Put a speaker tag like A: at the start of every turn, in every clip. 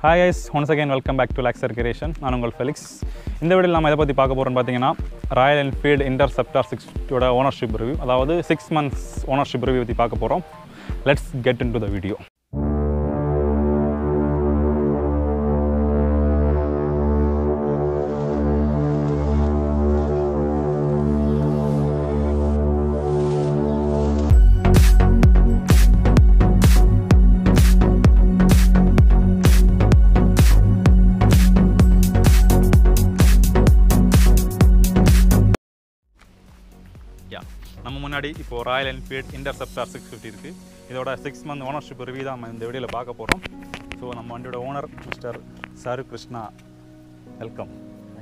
A: Hi guys once again welcome back to Laxer creation நான் உங்கள் Felix இந்த வீடியோவில் நம்ம எதை பற்றி பார்க்க போகிறோம்னு பார்த்தீங்கன்னா ராயல் என்ஃபீல்டு இன்டர்செப்டார் சிக்ஸ்டியோட ஓனர்ஷிப் ரிவ்யூ அதாவது சிக்ஸ் மந்த்ஸ் ஓனர்ஷிப் ரிவ்யூ பற்றி பார்க்க போகிறோம் let's get into the video யா நம்ம முன்னாடி இப்போது Royal Enfield Interceptor six fifty இருக்குது இதோட சிக்ஸ் மந்த் ஓனர்ஷிப் ரிவ்யூ தான் நம்ம இந்த வீடியோவில் பார்க்க போகிறோம் ஸோ நம்ம வண்டியோட owner mister Charu Krishna welcome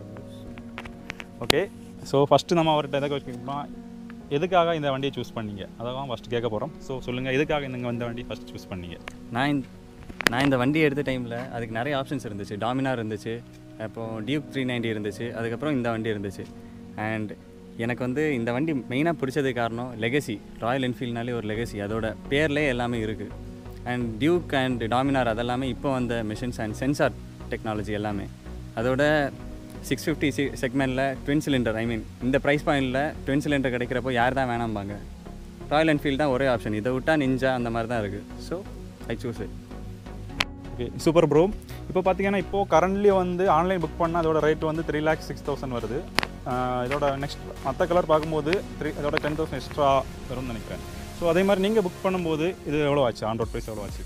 A: okay so first நம்ம அவர்கிட்ட எதை கேட்கணும்னா எதுக்காக இந்த வண்டியை சூஸ் பண்ணீங்க அதான் ஃபஸ்ட்டு கேட்க போகிறோம் ஸோ சொல்லுங்கள் எதுக்காக இந்த இந்த வண்டி ஃபஸ்ட் சூஸ் பண்ணீங்க
B: நான் இந்த நான் இந்த வண்டி எடுத்த டைமில் அதுக்கு நிறைய ஆப்ஷன்ஸ் இருந்துச்சு டாமினார் இருந்துச்சு அப்போ டியூக் த்ரீ நைன்டி இருந்துச்சு அதுக்கப்புறம் இந்த வண்டி இருந்துச்சு அண்ட் எனக்கு வந்து இந்த வண்டி மெயினாக பிடிச்சது காரணம் லெகசி ராயல் என்ஃபீல்ட்னாலே ஒரு லெகசி அதோட பேர்லேயே எல்லாமே இருக்குது அண்ட் டியூக் அண்ட் டாமினார் அதெல்லாமே இப்போ வந்த மிஷின்ஸ் அண்ட் சென்சார் டெக்னாலஜி எல்லாமே அதோட சிக்ஸ் ஃபிஃப்டி சி செக்மெண்ட்டில் ட்வின் சிலிண்டர் ஐ மீன் இந்த ப்ரைஸ் பாயிண்டில் ட்வின் சிலிண்டர் கிடைக்கிறப்போ யார் தான் வேணாம்பாங்க ராயல் என்ஃபீல்டு தான் ஒரே ஆப்ஷன் இதை விட்டா நிஞ்சா அந்த மாதிரி தான் இருக்குது so I choose it
A: okay super bro இப்போ பார்த்தீங்கன்னா இப்போது கரண்ட்லி வந்து ஆன்லைன் புக் பண்ணால் அதோட ரேட் வந்து த்ரீ லேக்ஸ் சிக்ஸ் தௌசண்ட் வருது ஆஹ் இதோட நெக்ஸ்ட் மற்ற கலர் பார்க்கும்போது த்ரீ அதோட டென் தௌசண்ட் எக்ஸ்ட்ரா வரும்னு நினைக்கிறேன் ஸோ அதே மாதிரி நீங்கள் புக் பண்ணும்போது இது எவ்வளோ ஆச்சு ஆன் ரோட் ப்ரைஸ் எவ்வளோ ஆச்சு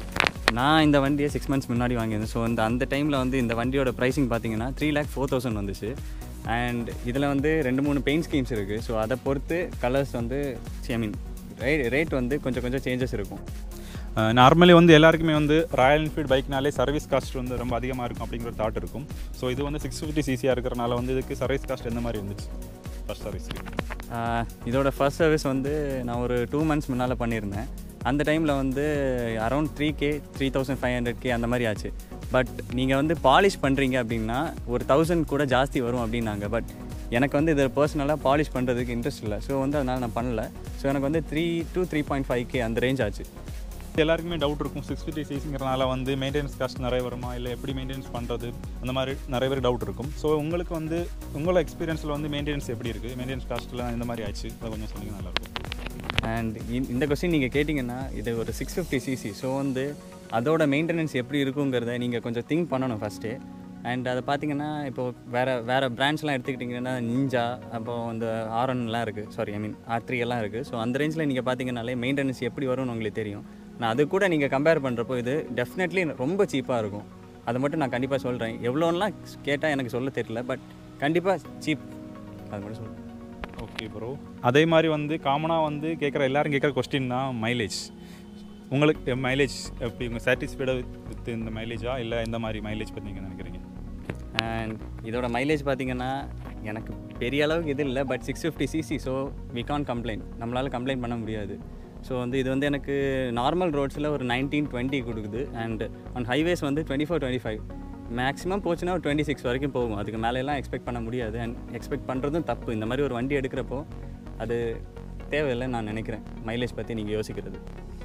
B: நான் இந்த வண்டியை சிக்ஸ் மந்த்ஸ் முன்னாடி வாங்கியிருந்தேன் ஸோ அந்த அந்த டைமில் வந்து இந்த வண்டியோட ப்ரைஸிங் பார்த்தீங்கன்னா த்ரீ லேக் ஃபோர் தௌசண்ட் வந்துச்சு அண்ட் இதில் வந்து ரெண்டு மூணு பெயிண்ட் ஸ்கீம்ஸ் இருக்குது ஸோ அதை பொறுத்து கலர்ஸ் வந்து ஐ மீன் ரேட் வந்து கொஞ்சம் கொஞ்சம் சேஞ்சஸ் இருக்கும்
A: நார்மலி வந்து எல்லாருக்குமே வந்து ராயல் என்ஃபீல்ட் பைக்னாலே சர்வீஸ் காஸ்ட் வந்து ரொம்ப அதிகமாக இருக்கும் அப்படிங்கிற ஒரு தாட் இருக்கும் ஸோ இது வந்து சிக்ஸ் ஃபிஃப்டி சிசியாக இருக்கிறனால வந்து இதுக்கு சர்வீஸ் காஸ்ட் எந்த மாதிரி இருந்துச்சு ஃபஸ்ட் சர்வீஸ்க்கு
B: ஆஹ் இதோட ஃபர்ஸ்ட் சர்வீஸ் வந்து நான் ஒரு டூ மந்த்ஸ் முன்னால் பண்ணியிருந்தேன் அந்த டைமில் வந்து around three K three thousand five hundred K அந்த மாதிரி ஆச்சு பட் நீங்கள் வந்து பாலிஷ் பண்ணுறீங்க அப்படின்னா ஒரு தௌசண்ட் கூட ஜாஸ்தி வரும் அப்படின்னாங்க பட் எனக்கு வந்து இதை பர்சனலாக பாலிஷ் பண்ணுறதுக்கு இன்ட்ரெஸ்ட் இல்லை ஸோ வந்து அதனால் நான் பண்ணல ஸோ எனக்கு வந்து three two three point five K அந்த ரேஞ்ச் ஆச்சு
A: எல்லாருக்குமே டவுட் இருக்கும் சிக்ஸ் ஃபிஃப்டி சிசிங்கிறனால வந்து மெயின்டெனன்ஸ் காஸ்ட் நிறைய வருமா இல்லை எப்படி மெயின்டெனன்ஸ் பண்ணுறது அந்த மாதிரி நிறைய பேர் டவுட் இருக்கும் ஸோ உங்களுக்கு வந்து உங்களோட எக்ஸ்பீரியன்ஸில் வந்து மெயின்டெனன்ஸ் எப்படி இருக்குது மெயின்டெனன்ஸ் காஸ்ட்லாம் இந்த மாதிரி ஆச்சு அதை கொஞ்சம் சொன்னீங்க நல்லாயிருக்கும்
B: அண்ட் இந்த கொஸ்டின் நீங்கள் கேட்டிங்கன்னா இது ஒரு சிக்ஸ் ஃபிஃப்டி சிசி ஸோ வந்து அதோட மெயின்டெனன்ஸ் எப்படி இருக்குங்கிறத நீங்கள் கொஞ்சம் திங்க் பண்ணணும் ஃபஸ்ட்டு அண்ட் அதை பார்த்தீங்கன்னா இப்போ வேறு வேறு பிராண்ட்ஸ்லாம் எடுத்துக்கிட்டிங்கன்னா நிஞ்சா அப்போ இந்த ஆர்என்லாம் இருக்குது sorry I mean R three எல்லாம் இருக்குது ஸோ அந்த ரேஞ்சில் நீங்கள் பார்த்தீங்கன்னாலே மெயின்டெனன்ஸ் எப்படி வரும்னு உங்களுக்கு தெரியும் நான் அது கூட நீங்கள் கம்பேர் பண்ணுறப்போ இது டெஃபினெட்லி ரொம்ப சீப்பாக இருக்கும் அதை மட்டும் நான் கண்டிப்பாக சொல்கிறேன் எவ்வளோலாம் கேட்டால் எனக்கு சொல்ல தெரியல பட் கண்டிப்பாக சீப் அது மட்டும் சொல்கிறேன்
A: ஓகே ப்ரோ அதே மாதிரி வந்து காமனாக வந்து கேட்குற எல்லாரும் கேட்குற கொஸ்டின் தான் மைலேஜ் உங்களுக்கு மைலேஜ் எப்படி உங்கள் சாட்டிஸ்ஃபைடாக வித் இந்த மைலேஜா இல்லை எந்த மாதிரி மைலேஜ் பற்றி நீங்கள் நினைக்கிறீங்க
B: அண்ட் இதோட மைலேஜ் பார்த்தீங்கன்னா எனக்கு பெரிய அளவுக்கு இது இல்லை but six fifty CC so we can't complaint நம்மளால் கம்ப்ளைண்ட் பண்ண முடியாது ஸோ வந்து இது வந்து எனக்கு நார்மல் ரோட்ஸில் ஒரு நைன்டீன் டுவெண்ட்டி கொடுக்குது அண்ட் ஆன் ஹைவேஸ் வந்து twenty four twenty five maximum போச்சுன்னா ஒரு டுவெண்ட்டி சிக்ஸ் வரைக்கும் போகும் அதுக்கு மேலெல்லாம் எக்ஸ்பெக்ட் பண்ண முடியாது அண்ட் எக்ஸ்பெக்ட் பண்ணுறதும் தப்பு இந்த மாதிரி ஒரு வண்டி எடுக்கிறப்போ அது தேவையில்லைன்னு நான் நினைக்கிறேன் மைலேஜ் பற்றி நீங்கள் யோசிக்கிறது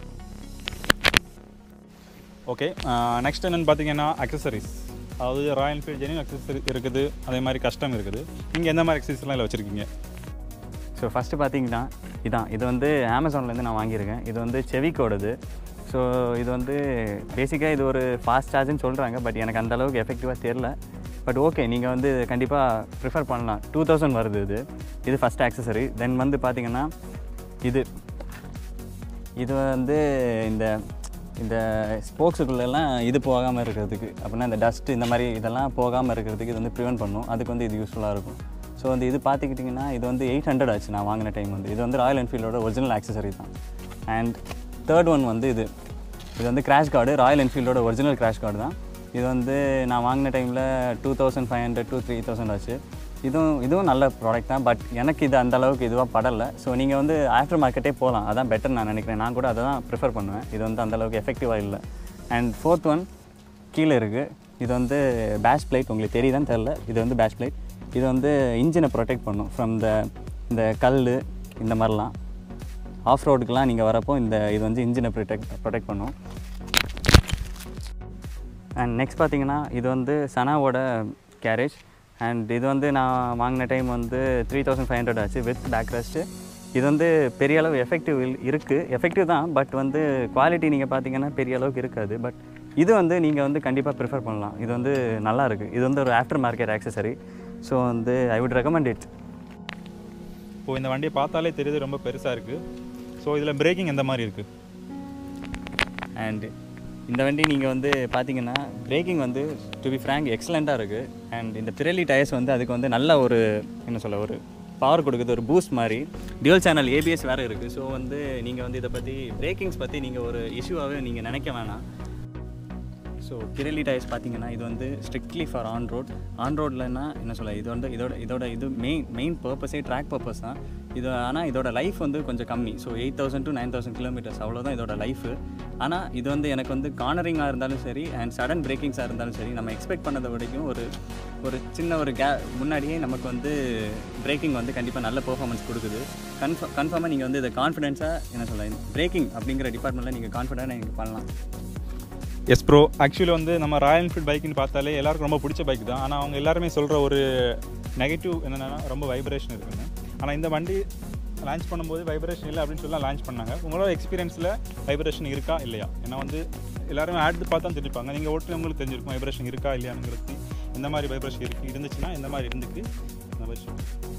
A: ஓகே நெக்ஸ்ட் என்னென்னு பார்த்தீங்கன்னா அக்சசரிஸ் அதாவது ராயல் என்ஃபீல்ட் ஜெனியும் அக்சசரி இருக்குது அதே மாதிரி கஸ்டம் இருக்குது நீங்கள் எந்த மாதிரி அக்சசரிஸ்லாம் இதில் வச்சுருக்கீங்க
B: ஸோ ஃபஸ்ட்டு பார்த்தீங்கன்னா இதான் இது வந்து அமேசான்லேருந்து நான் வாங்கியிருக்கேன் இது வந்து செவிக்கோடது ஸோ இது வந்து பேசிக்காக இது ஒரு ஃபாஸ்ட் சார்ஜ்னு சொல்கிறாங்க பட் எனக்கு அந்த அளவுக்கு எஃபெக்டிவாக தெரில பட் ஓகே நீங்கள் வந்து கண்டிப்பாக ப்ரிஃபர் பண்ணலாம் டூ தௌசண்ட் வருது இது இது ஃபஸ்ட் ஆக்சசரி தென் வந்து பார்த்தீங்கன்னா இது இது வந்து இந்த இந்த ஸ்போக்ஸுக்குள்ளெல்லாம் இது போகாமல் இருக்கிறதுக்கு அப்படின்னா இந்த டஸ்ட் இந்த மாதிரி இதெல்லாம் போகாமல் இருக்கிறதுக்கு இது வந்து ப்ரிவென்ட் பண்ணும் அதுக்கு வந்து இது யூஸ்ஃபுல்லாக இருக்கும் ஸோ வந்து இது பார்த்துக்கிட்டிங்கன்னா இது வந்து எயிட் ஹண்ட்ரட் ஆச்சு நான் வாங்கின டைம் வந்து இது வந்து ராயல் என்ஃபீல்டோட ஒரிஜினல் ஆக்சசரி தான் அண்ட் தேர்ட் ஒன் வந்து இது இது வந்து கிராஷ் கார்டு ராயல் என்ஃபீல்டோட ஒரிஜினல் கிராஷ் கார்டு தான் இது வந்து நான் வாங்கின டைமில் two thousand five hundred two three thousand ஆச்சு இதுவும் இதுவும் நல்ல ப்ராடக்ட் தான் பட் எனக்கு இது அந்த அளவுக்கு இதுவாக படலை ஸோ நீங்கள் வந்து ஆஃப்டர் மார்க்கெட்டே போகலாம் அதான் பெட்டர் நான் நினைக்கிறேன் நான் கூட அதை தான் ப்ரிஃபர் பண்ணுவேன் இது வந்து அந்த அளவுக்கு எஃபெக்டிவாக இல்லை அண்ட் ஃபோர்த் ஒன் கீழே இருக்குது இது வந்து பேஷ் பிளேட் உங்களுக்கு தெரியுதான்னு தெரில இது வந்து பேஷ் பிளேட் இது வந்து இன்ஜினை ப்ரொடெக்ட் பண்ணும் ஃப்ரம் த இந்த கல் இந்த மாதிரிலாம் ஆஃப் ரோடுக்கெலாம் நீங்கள் வரப்போ இந்த இது வந்து இன்ஜினை ப்ரொடெக்ட் ப்ரொடெக்ட் பண்ணும் அண்ட் நெக்ஸ்ட் பார்த்தீங்கன்னா இது வந்து சனாவோட கேரேஜ் அண்ட் இது வந்து நான் வாங்கின டைம் வந்து த்ரீ தௌசண்ட் ஃபைவ் ஹண்ட்ரட் ஆச்சு வித் பேக் ரெஸ்ட்டு இது வந்து பெரிய அளவு எஃபெக்டிவ் இருக்குது எஃபெக்டிவ் தான் பட் வந்து குவாலிட்டி நீங்கள் பார்த்தீங்கன்னா பெரிய அளவுக்கு இருக்காது பட் இது வந்து நீங்கள் வந்து கண்டிப்பாக ப்ரிஃபர் பண்ணலாம் இது வந்து நல்லா இருக்குது இது வந்து ஒரு ஆஃப்டர் மார்க்கெட் ஆக்சசரி ஸோ வந்து ஐ வுட் ரெக்கமெண்ட் இட்
A: இப்போ இந்த வண்டியை பார்த்தாலே தெரியுது ரொம்ப பெருசாக இருக்குது ஸோ இதில் பிரேக்கிங் எந்த மாதிரி இருக்குது
B: அண்ட் இந்த வண்டி நீங்கள் வந்து பார்த்தீங்கன்னா பிரேக்கிங் வந்து டு பி ஃப்ரேங்க் எக்ஸலண்ட்டாக இருக்குது அண்ட் இந்த பிரெலி டயர்ஸ் வந்து அதுக்கு வந்து நல்ல ஒரு என்ன சொல்ல ஒரு பவர் கொடுக்குது ஒரு பூஸ்ட் மாதிரி டியூல் சேனல் ஏபிஎஸ் வேறு இருக்குது ஸோ வந்து நீங்கள் வந்து இதை பற்றி பிரேக்கிங்ஸ் பற்றி நீங்கள் ஒரு இஷ்யூவாகவே நீங்கள் நினைக்க வேணாம் ஸோ கிரலி டயர்ஸ் பார்த்தீங்கன்னா இது வந்து strictly for on road on ரோட்லன்னா என்ன சொல்ல இது வந்து இதோட இதோட இது மெயின் மெயின் பர்பஸே ட்ராக் பர்பஸ் தான் இது ஆனால் இதோட லைஃப் வந்து கொஞ்சம் கம்மி so eight thousand to nine thousand kilometres அவ்வளோதான் இதோட லைஃபு ஆனால் இது வந்து எனக்கு வந்து கார்னரிங்காக இருந்தாலும் சரி அண்ட் சடன் பிரேக்கிங்ஸாக இருந்தாலும் சரி நம்ம எக்ஸ்பெக்ட் பண்ணதை வரைக்கும் ஒரு ஒரு சின்ன ஒரு கே முன்னாடியே நமக்கு வந்து பிரேக்கிங் வந்து கண்டிப்பாக நல்ல பெர்ஃபார்மன்ஸ் கொடுக்குது கன்ஃபார்ம் கன்ஃபார்மாக நீங்கள் வந்து இதை கான்ஃபிடென்ஸாக என்ன சொல்ல பிரேக்கிங் அப்படிங்கிற டிபார்ட்மெண்ட்டில் நீங்கள் கான்ஃபிடென்ட்டாக நீங்கள் பண்ணலாம்
A: எஸ் ப்ரோ ஆக்சுவலி வந்து நம்ம ராயல் என்ஃபீல்ட் பைக்குன்னு பார்த்தாலே எல்லாருக்கும் ரொம்ப பிடிச்ச பைக் தான் ஆனால் அவங்க எல்லாருமே சொல்கிற ஒரு நெகட்டிவ் என்னென்னா ரொம்ப வைப்ரேஷன் இருக்குன்னு ஆனால் இந்த வண்டி லான்ச் பண்ணும்போது வைப்ரேஷன் இல்லை அப்படின்னு சொல்லி லான்ச் பண்ணாங்க உங்களோட எக்ஸ்பீரியன்ஸில் வைப்ரேஷன் இருக்கா இல்லையா ஏன்னா வந்து எல்லாருமே ஆட் பார்த்தா தெரிஞ்சுப்பாங்க நீங்கள் ஓட்டு உங்களுக்கு தெரிஞ்சிருக்கும் வைப்ரேஷன் இருக்கா இல்லையாங்கிறது எந்த மாதிரி வைப்ரேஷன் இருக்கு இருந்துச்சுன்னா எந்த மாதிரி இருந்துக்கு அந்த மாதிரி சொல்லுங்க.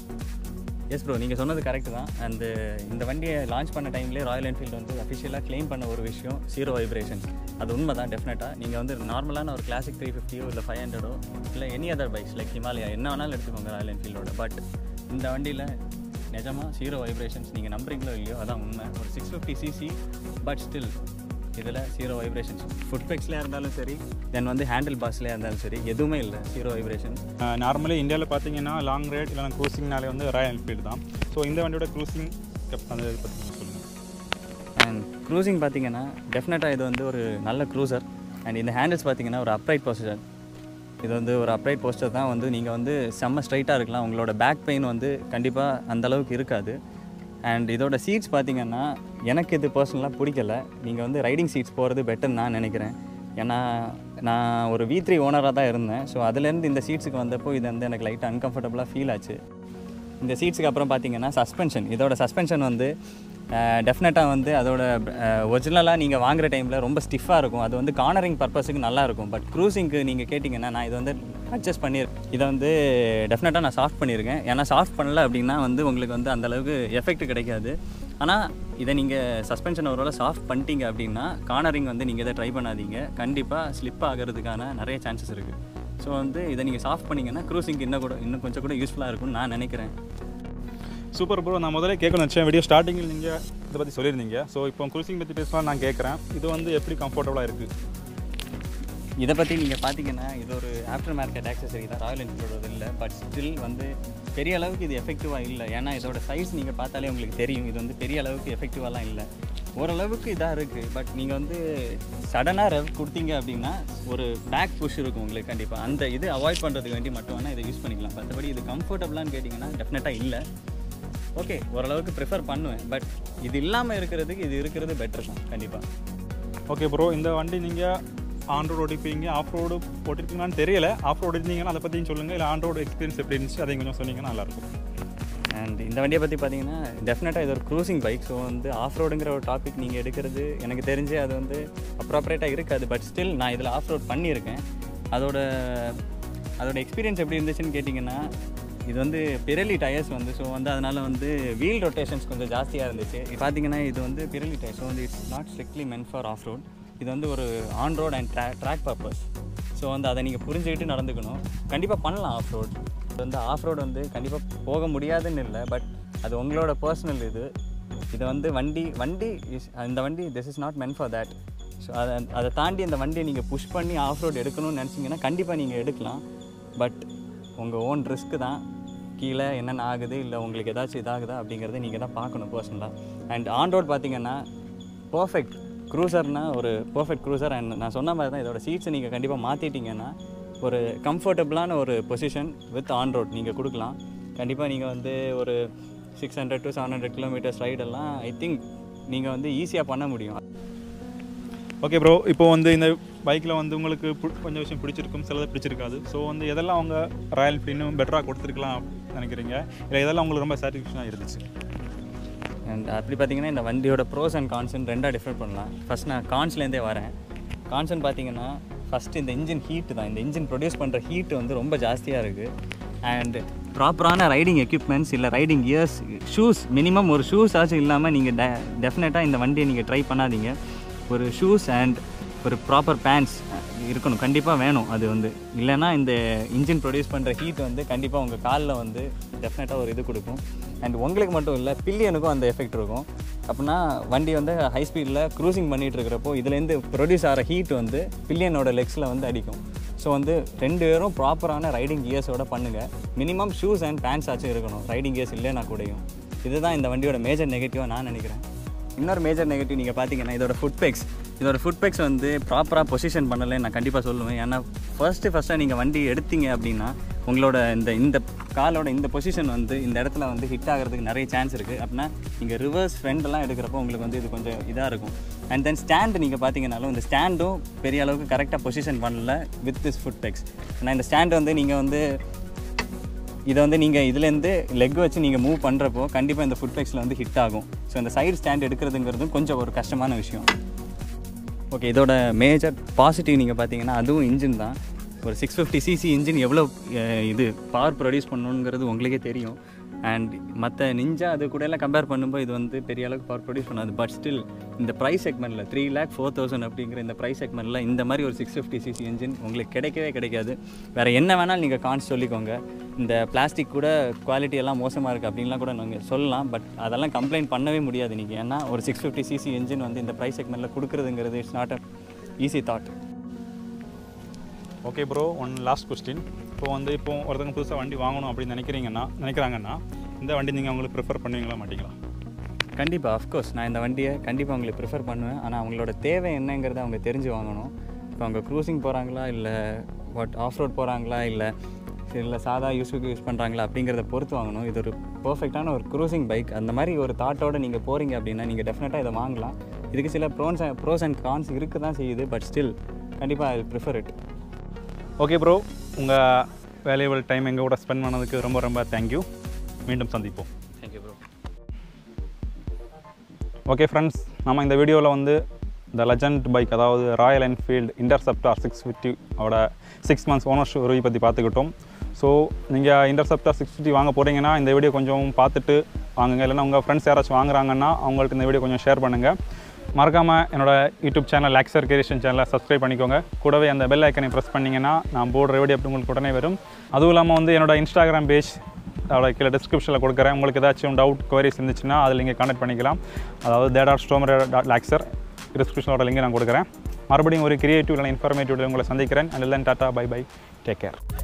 B: எஸ் ப்ரோ நீங்கள் சொன்னது கரெக்ட் தான் அந்த இந்த வண்டியை லான்ச் பண்ண டைம்லேயே ராயல் என்ஃபீல்டு வந்து அஃபிஷியலாக க்ளைம் பண்ண ஒரு விஷயம் ஜீரோ வைப்ரேஷன்ஸ் அது உண்மை தான் டெஃபினட்டாக நீங்கள் வந்து நார்மலான ஒரு கிளாசிக் த்ரீ ஃபிஃப்டியோ இல்லை ஃபைவ் ஹண்ட்ரடோ இல்லை any other bikes like Himalaya என்ன வேணாலும் எடுத்துக்கோங்க ராயல் என்ஃபீல்டோட பட் இந்த வண்டியில் நிஜமாக ஜீரோ வைப்ரேஷன்ஸ் நீங்கள் நம்புறீங்களோ இல்லையோ அதான் உண்மை ஒரு six fifty CC but still இதில் ஜீரோ வைப்ரேஷன்ஸ் ஃபுட் பெக்ஸ்லேயே இருந்தாலும் சரி தென் வந்து ஹேண்டில் பாஸ்லேயே இருந்தாலும் சரி எதுவுமே இல்லை ஜீரோ வைப்ரேஷன்ஸ்
A: நார்மலி இந்தியாவில் பார்த்தீங்கன்னா லாங் ரைட் இல்லைனா க்ரூசிங்னாலே வந்து ராயல் என்ஃபீல்டு தான் ஸோ இந்த வண்டியோட க்ரூசிங் அந்த இதை பற்றி சொல்லுங்கள்
B: அண்ட் க்ரூசிங் பார்த்தீங்கன்னா டெஃபினட்டாக இது வந்து ஒரு நல்ல க்ரூசர் அண்ட் இந்த ஹேண்டில்ஸ் பார்த்தீங்கன்னா ஒரு அப்ரைட் போஸ்டர் இது வந்து ஒரு அப்ரைட் போஸ்டர் தான் வந்து நீங்கள் வந்து செம்ம ஸ்ட்ரைட்டாக இருக்கலாம் உங்களோட பேக் பெயின் வந்து கண்டிப்பாக அந்த அளவுக்கு இருக்காது அண்ட் இதோட சீட்ஸ் பார்த்தீங்கன்னா எனக்கு இது பர்சனலாக பிடிக்கல நீங்கள் வந்து ரைடிங் சீட்ஸ் போகிறது பெட்டர்னு நான் நினைக்கிறேன் ஏன்னா நான் ஒரு வி த்ரீ ஓனராக தான் இருந்தேன் ஸோ அதுலேருந்து இந்த சீட்ஸுக்கு வந்தப்போ இது வந்து எனக்கு லைட்டாக அன்கம்ஃபர்டபுளாக ஃபீல் ஆச்சு இந்த சீட்ஸுக்கு அப்புறம் பார்த்தீங்கன்னா சஸ்பென்ஷன் இதோட சஸ்பென்ஷன் வந்து டெஃபினட்டாக வந்து அதோட ஒரிஜினலாக நீங்கள் வாங்குற டைமில் ரொம்ப ஸ்டிஃபாக இருக்கும் அது வந்து கார்னரிங் பர்பஸுக்கு நல்லா இருக்கும் பட் க்ரூசிங்க்கு நீங்கள் கேட்டிங்கன்னா நான் இதை வந்து அட்ஜஸ்ட் பண்ணியிருக்கேன் இதை வந்து டெஃபினட்டாக நான் சாஃப்ட் பண்ணியிருக்கேன் ஏன்னா சாஃப்ட் பண்ணல அப்படின்னா வந்து உங்களுக்கு வந்து அந்தளவுக்கு எஃபெக்ட் கிடைக்காது ஆனால் இதை நீங்கள் சஸ்பென்ஷன் ஒருவேளை சாஃப்ட் பண்ணிட்டீங்க அப்படின்னா கார்னரிங் வந்து நீங்கள் இதை ட்ரை பண்ணாதீங்க கண்டிப்பாக ஸ்லிப் ஆகிறதுக்கான நிறைய சான்சஸ் இருக்குது ஸோ வந்து இதை நீங்கள் சாஃப்ட் பண்ணிங்கன்னா க்ரூசிங்க்கு இன்னும் கூட இன்னும் கொஞ்சம் கூட யூஸ்ஃபுல்லாக இருக்கும்னு நான் நினைக்கிறேன்
A: சூப்பர் ப்ரோ நான் முதல்ல கேட்கணும் நினச்சேன் வீடியோ ஸ்டார்டிங்கில் நீங்கள் இதை பற்றி சொல்லியிருந்தீங்க ஸோ இப்போ க்ரூசிங் பற்றி பேசலாம் நான் கேட்குறேன் இது வந்து எப்படி கம்ஃபர்டபுளாக இருக்குது
B: இதை பற்றி நீங்கள் பார்த்தீங்கன்னா இது ஒரு ஆஃப்டர் மார்க்கெட் ஆக்சசரி தான் ராயல் என்ஃபீல்டோட இல்லை பட் ஸ்டில் வந்து பெரிய அளவுக்கு இது எஃபெக்டிவாக இல்லை ஏன்னா இதோட சைஸ் நீங்கள் பார்த்தாலே உங்களுக்கு தெரியும் இது வந்து பெரிய அளவுக்கு எஃபெக்டிவாலாம் இல்லை ஓரளவுக்கு இதாக இருக்குது பட் நீங்கள் வந்து சடனாக ரெவ் கொடுத்தீங்க அப்படின்னா ஒரு பேக் புஷ் இருக்கும் உங்களுக்கு கண்டிப்பாக அந்த இது அவாய்ட் பண்ணுறதுக்கு வேண்டி மட்டும் வேணால் இதை யூஸ் பண்ணிக்கலாம் மற்றபடி இது கம்ஃபர்டபுளான்னு கேட்டிங்கன்னா டெஃபினட்டாக இல்லை ஓகே ஓரளவுக்கு ப்ரிஃபர் பண்ணுவேன் பட் இது இல்லாமல் இருக்கிறதுக்கு இது இருக்கிறது பெட்டர் தான் கண்டிப்பாக
A: ஓகே ப்ரோ இந்த வண்டி நீங்கள் ஆன் ரோடு ஓட்டிருப்பீங்க ஆஃப் ரோடு ஓட்டிருப்பீங்களான்னு தெரியல ஆஃப் ரோடு இருந்தீங்கன்னா அதை பற்றியும் சொல்லுங்கள் இல்லை ஆன் ரோடு எக்ஸ்பீரியன்ஸ் எப்படி இருந்துச்சு அதையும் கொஞ்சம் சொன்னீங்கன்னா நல்லாயிருக்கும்
B: அண்ட் இந்த வண்டியை பற்றி பார்த்தீங்கன்னா டெஃபினட்டாக இது ஒரு க்ரூசிங் பைக் ஸோ வந்து ஆஃப் ரோடுங்கிற ஒரு டாபிக் நீங்கள் எடுக்கிறது எனக்கு தெரிஞ்சு அது வந்து அப்ராப்ரேட்டாக இருக்காது பட் ஸ்டில் நான் இதில் ஆஃப் ரோட் பண்ணியிருக்கேன் அதோட அதோட எக்ஸ்பீரியன்ஸ் எப்படி இருந்துச்சுன்னு கேட்டிங்கன்னா இது வந்து பிரெலி டயர்ஸ் வந்து ஸோ வந்து அதனால் வந்து வீல் ரொட்டேஷன்ஸ் கொஞ்சம் ஜாஸ்தியாக இருந்துச்சு பார்த்தீங்கன்னா இது வந்து பிரெலி டயர்ஸ் ஸோ வந்து it's not strictly meant for off road இது வந்து ஒரு ஆன் ரோட் அண்ட் ட்ரா ட்ராக் பர்பஸ் ஸோ வந்து அதை நீங்கள் புரிஞ்சுக்கிட்டு நடந்துக்கணும் கண்டிப்பாக பண்ணலாம் ஆஃப் ரோட் இது வந்து ஆஃப் ரோடு வந்து கண்டிப்பாக போக முடியாதுன்னு இல்லை பட் அது உங்களோட பர்சனல் இது இதை வந்து வண்டி வண்டி இஸ் இந்த வண்டி this is not meant for that so அதை அதை தாண்டி அந்த வண்டியை நீங்கள் புஷ் பண்ணி ஆஃப் ரோடு எடுக்கணும்னு நினச்சிங்கன்னா கண்டிப்பாக நீங்கள் எடுக்கலாம் பட் உங்கள் ஓன் ரிஸ்க்கு தான் கீழே என்னென்ன ஆகுது இல்லை உங்களுக்கு ஏதாச்சும் இதாகுதா அப்படிங்கிறத நீங்கள் தான் பார்க்கணும் பர்சனலாக அண்ட் ஆன் ரோட் பார்த்தீங்கன்னா பர்ஃபெக்ட் க்ரூசர்னா ஒரு பர்ஃபெக்ட் க்ரூசர் அண்ட் நான் சொன்ன மாதிரி தான் இதோட சீட்ஸை நீங்கள் கண்டிப்பாக மாற்றிட்டீங்கன்னா ஒரு கம்ஃபர்டபுளான ஒரு பொசிஷன் வித் ஆன் ரோட் நீங்கள் கொடுக்கலாம் கண்டிப்பாக நீங்கள் வந்து ஒரு six hundred to seven hundred kilometres ரைடெல்லாம் ஐ திங்க் நீங்கள் வந்து ஈஸியாக பண்ண முடியும்
A: ஓகே ப்ரோ இப்போ வந்து இந்த பைக்கில் வந்து உங்களுக்கு பு- கொஞ்சம் விஷயம் பிடிச்சிருக்கும் சிலது பிடிச்சிருக்காது ஸோ வந்து எதெல்லாம் அவங்க ராயல் என்ஃபீல்டு இன்னும் பெட்டராக கொடுத்துருக்கலாம் நினைக்கிறீங்க இல்லை இதெல்லாம் உங்களுக்கு ரொம்ப சாட்டிஸ்ஃபேக்ஷனாக இருந்துச்சு
B: அண்ட் அப்படி பார்த்தீங்கன்னா இந்த வண்டியோட ப்ரோஸ் அண்ட் கான்ஸ்னு ரெண்டாக டிஃபர் பண்ணலாம் ஃபஸ்ட் நான் கான்ஸ்லேருந்தே வரேன் கான்ஸ்னு பார்த்தீங்கன்னா ஃபஸ்ட்டு இந்த இன்ஜின் ஹீட் தான் இந்த இன்ஜின் ப்ரொடியூஸ் பண்ணுற ஹீட் வந்து ரொம்ப ஜாஸ்தியாக இருக்குது அண்ட் ப்ராப்பரான ரைடிங் எக்யூப்மெண்ட்ஸ் இல்லை ரைடிங் கியர்ஸ் ஷூஸ் மினிமம் ஒரு ஷூஸ் ஆச்சும் இல்லாமல் நீங்கள் டெ டெஃபினட்டாக இந்த வண்டியை நீங்கள் ட்ரை பண்ணாதீங்க ஒரு ஷூஸ் அண்ட் ஒரு ப்ராப்பர் பேண்ட்ஸ் இருக்கணும் கண்டிப்பாக வேணும் அது வந்து இல்லைன்னா இந்த இன்ஜின் ப்ரொடியூஸ் பண்ணுற ஹீட் வந்து கண்டிப்பாக உங்கள் காலில் வந்து டெஃபினட்டாக ஒரு இது கொடுக்கும் அண்ட் உங்களுக்கு மட்டும் இல்லை பில்லியனுக்கும் அந்த எஃபெக்ட் இருக்கும் அப்படின்னா வண்டி வந்து ஹை ஸ்பீடில் க்ரூசிங் பண்ணிகிட்டு இருக்கிறப்போ இதுலேருந்து ப்ரொடியூஸ் ஆகிற ஹீட் வந்து பில்லியனோட லெக்ஸில் வந்து அடிக்கும் ஸோ வந்து ரெண்டு பேரும் ப்ராப்பரான ரைடிங் கியர்ஸோட பண்ணுங்கள் மினிமம் ஷூஸ் அண்ட் பேண்ட்ஸ் ஆச்சும் இருக்கணும் ரைடிங் கியர்ஸ் இல்லைனா கூடயும் இதுதான் இந்த வண்டியோட மேஜர் நெகட்டிவாக நான் நினைக்கிறேன் இன்னொரு மேஜர் நெகட்டிவ் நீங்கள் பார்த்தீங்கன்னா இதோட ஃபுட் பெக்ஸ் இதோட ஃபுட் பெக்ஸ் வந்து ப்ராப்பராக பொசிஷன் பண்ணலை நான் கண்டிப்பாக சொல்லுவேன் ஏன்னா ஃபர்ஸ்ட்டு ஃபஸ்ட்டாக நீங்கள் வண்டி எடுத்தீங்க அப்படின்னா உங்களோட இந்த இந்த காலோட இந்த பொசிஷன் வந்து இந்த இடத்துல வந்து ஹிட் ஆகிறதுக்கு நிறைய சான்ஸ் இருக்குது அப்படின்னா நீங்கள் ரிவர்ஸ் ஃப்ரெண்டெல்லாம் எடுக்கிறப்போ உங்களுக்கு வந்து இது கொஞ்சம் இதாக இருக்கும் அண்ட் தென் ஸ்டாண்டு நீங்கள் பார்த்தீங்கன்னாலும் இந்த ஸ்டாண்டும் பெரிய அளவுக்கு கரெக்டாக பொசிஷன் பண்ணல வித் திஸ் ஃபுட் பெக்ஸ் ஆனால் இந்த ஸ்டாண்ட் வந்து நீங்கள் வந்து இதை வந்து நீங்கள் இதுலேருந்து லெக் வச்சு நீங்கள் மூவ் பண்ணுறப்போ கண்டிப்பாக இந்த ஃபுட் பெக்ஸில் வந்து ஹிட் ஆகும் ஸோ இந்த சைடு ஸ்டாண்ட் எடுக்கிறதுங்கிறதும் கொஞ்சம் ஒரு கஷ்டமான விஷயம் ஓகே இதோட மேஜர் பாசிட்டிவ் நீங்கள் பார்த்தீங்கன்னா அதுவும் இன்ஜின் தான் ஒரு சிக்ஸ் ஃபிஃப்டி சிசி இன்ஜின் எவ்வளோ அஹ், இது பவர் ப்ரொடியூஸ் பண்ணணுங்கிறது உங்களுக்கே தெரியும் அண்ட் மற்ற நிஞ்சா அது கூட எல்லாம் கம்பேர் பண்ணும்போது இது வந்து பெரிய அளவுக்கு பவர் ப்ரொடியூஸ் பண்ணாது பட் ஸ்டில் இந்த ப்ரைஸ் செக்மெண்ட்டில் த்ரீ லேக் ஃபோர் தௌசண்ட் அப்படிங்கிற இந்த ப்ரைஸ் செக்மெண்ட்டில் இந்த மாதிரி ஒரு சிக்ஸ் ஃபிஃப்டி சிசி இன்ஜின் உங்களுக்கு கிடைக்கவே கிடைக்காது வேறு என்ன வேணாலும் நீங்கள் கான்ஸ் சொல்லிக்கோங்க இந்த பிளாஸ்டிக் கூட குவாலிட்டி எல்லாம் மோசமாக இருக்குது அப்படின்லாம் கூட நாங்கள் சொல்லலாம் பட் அதெல்லாம் கம்ப்ளைண்ட் பண்ணவே முடியாது நீங்கள் ஏன்னா ஒரு சிக்ஸ் ஃபிஃப்டி சிசி இன்ஜின் வந்து இந்த ப்ரைஸ் செக்மெண்ட்டில் கொடுக்குறதுங்கிறது it's not a easy that
A: okay bro one last question இப்போ வந்து இப்போ ஒருத்தவங்க புதுசாக வண்டி வாங்கணும் அப்படின்னு நினைக்கிறீங்கன்னா நினைக்கிறாங்கன்னா இந்த வண்டி நீங்கள் அவங்களுக்கு ப்ரிஃபர் பண்ணுவீங்களா மாட்டீங்களா
B: கண்டிப்பாக அஃப்கோர்ஸ் நான் இந்த வண்டியை கண்டிப்பாக உங்களுக்கு ப்ரிஃபர் பண்ணுவேன் ஆனால் அவங்களோட தேவை என்னங்கிறத அவங்க தெரிஞ்சு வாங்கணும் இப்போ அவங்க க்ரூசிங் போகிறாங்களா இல்லை வாட் ஆஃப் ரோட் போகிறாங்களா இல்லை இல்லை சாதா யூஸுக்கு யூஸ் பண்ணுறாங்களா அப்படிங்கிறத பொறுத்து வாங்கணும் இது ஒரு பர்ஃபெக்டான ஒரு க்ரூசிங் பைக் அந்த மாதிரி ஒரு தாட்டோட நீங்கள் போகிறீங்க அப்படின்னா நீங்கள் டெஃபினட்டாக இதை வாங்கலாம் இதுக்கு சில ப்ரோன்ஸ் ப்ரோஸ் அண்ட் கான்ஸ் இருக்க தான் செய்யுது பட் ஸ்டில் கண்டிப்பாக I prefer it
A: okay bro உங்கள் வேல்யூபிள் டைம் எங்கள் கூட ஸ்பெண்ட் பண்ணதுக்கு ரொம்ப ரொம்ப தேங்க்யூ மீண்டும் சந்திப்போம்
B: தேங்க்யூ ப்ரோ
A: ஓகே ஃப்ரெண்ட்ஸ் நம்ம இந்த வீடியோவில் வந்து இந்த லெஜண்ட் பைக் அதாவது Royal Enfield Interceptor six fifty அவட சிக்ஸ் மந்த்ஸ் ஓனர்ஷிப் ரிவ்யூ பற்றி பார்த்துக்கிட்டோம் ஸோ நீங்கள் இன்டர்செப்டார் சிக்ஸ் ஃபிஃப்டி வாங்க போகிறீங்கன்னா இந்த வீடியோ கொஞ்சம் பார்த்துட்டு வாங்குங்க இல்லைன்னா உங்கள் ஃப்ரெண்ட்ஸ் யாராச்சும் வாங்குறாங்கன்னா அவங்களுக்கு இந்த வீடியோ கொஞ்சம் ஷேர் பண்ணுங்கள் மறக்காமல் என்னோட யூடியூப் சேனல் லாக்ஸர் கிரியேஷன் சேனலை சப்ஸ்கிரைப் பண்ணிக்கோங்க கூடவே அந்த பெல் ஐக்கனை ப்ரெஸ் பண்ணிங்கன்னா நான் போடுற வீடியோ அப்படி உங்களுக்கு உடனே வரும் அதுவும் இல்லாமல் வந்து என்னோட இன்ஸ்டாகிராம் பேஜ் அதோட கீழே டிஸ்கிரிப்ஷனில் கொடுக்குறேன் உங்களுக்கு ஏதாச்சும் டவுட் குவரிஸ் இருந்துச்சுன்னா அதில் நீங்கள் கான்டாக்ட் பண்ணிக்கலாம் அதாவது தேடார் ஸ்டோமர் டாட் லாக்ஸர் டிஸ்கிரிப்ஷனோட லிங்க் நான் கொடுக்குறேன் மறுபடியும் ஒரு கிரியேட்டிவ் இல்லை இன்ஃபர்மேட்டிவ் உங்களை சந்திக்கிறேன் and tata bye bye take care